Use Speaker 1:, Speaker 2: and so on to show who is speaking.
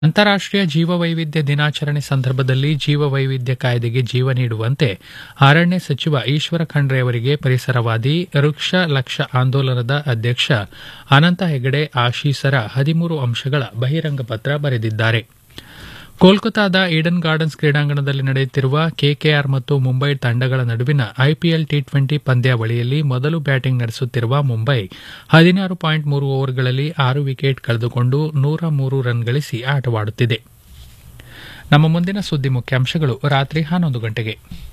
Speaker 1: ಅಂತಾರಾಷ್ಟ್ರೀಯ ಜೀವವೈವಿಧ್ಯ ದಿನಾಚರಣೆ ಸಂದರ್ಭದಲ್ಲಿ ಜೀವವೈವಿಧ್ಯ ಕಾಯ್ದೆಗೆ ಜೀವ ನೀಡುವಂತೆ ಅರಣ್ಯ ಸಚಿವ ಈಶ್ವರ ಖಂಡ್ರೆ ಅವರಿಗೆ ಪರಿಸರವಾದಿ ವೃಕ್ಷ ಲಕ್ಷ ಆಂದೋಲನದ ಅಧ್ಯಕ್ಷ ಅನಂತ ಹೆಗಡೆ ಆಶೀಸರ ಹದಿಮೂರು ಅಂಶಗಳ ಬಹಿರಂಗ ಪತ್ರ ಬರೆದಿದ್ದಾರೆ ಕೋಲ್ಕತಾದ ಈಡನ್ ಗಾರ್ಡನ್ಸ್ ಕ್ರೀಡಾಂಗಣದಲ್ಲಿ ನಡೆಯುತ್ತಿರುವ ಕೆಕೆಆರ್ ಮತ್ತು ಮುಂಬೈ ತಂಡಗಳ ನಡುವಿನ ಐಪಿಎಲ್ ಟಿ ಟ್ವೆಂಟಿ ಪಂದ್ಯಾವಳಿಯಲ್ಲಿ ಮೊದಲು ಬ್ಯಾಟಿಂಗ್ ನಡೆಸುತ್ತಿರುವ ಮುಂಬೈ ಹದಿನಾರು ಪಾಯಿಂಟ್ ಮೂರು ಓವರ್ಗಳಲ್ಲಿ ಆರು ವಿಕೆಟ್ ಕಳೆದುಕೊಂಡು ನೂರ ಮೂರು ರನ್ ಗಳಿಸಿ ಆಟವಾಡುತ್ತಿದೆ ನಮ್ಮ ಮುಂದಿನ ಸುದ್ದಿ ಮುಖ್ಯಾಂಶಗಳು ರಾತ್ರಿ ಹನ್ನೊಂದು ಗಂಟೆಗೆ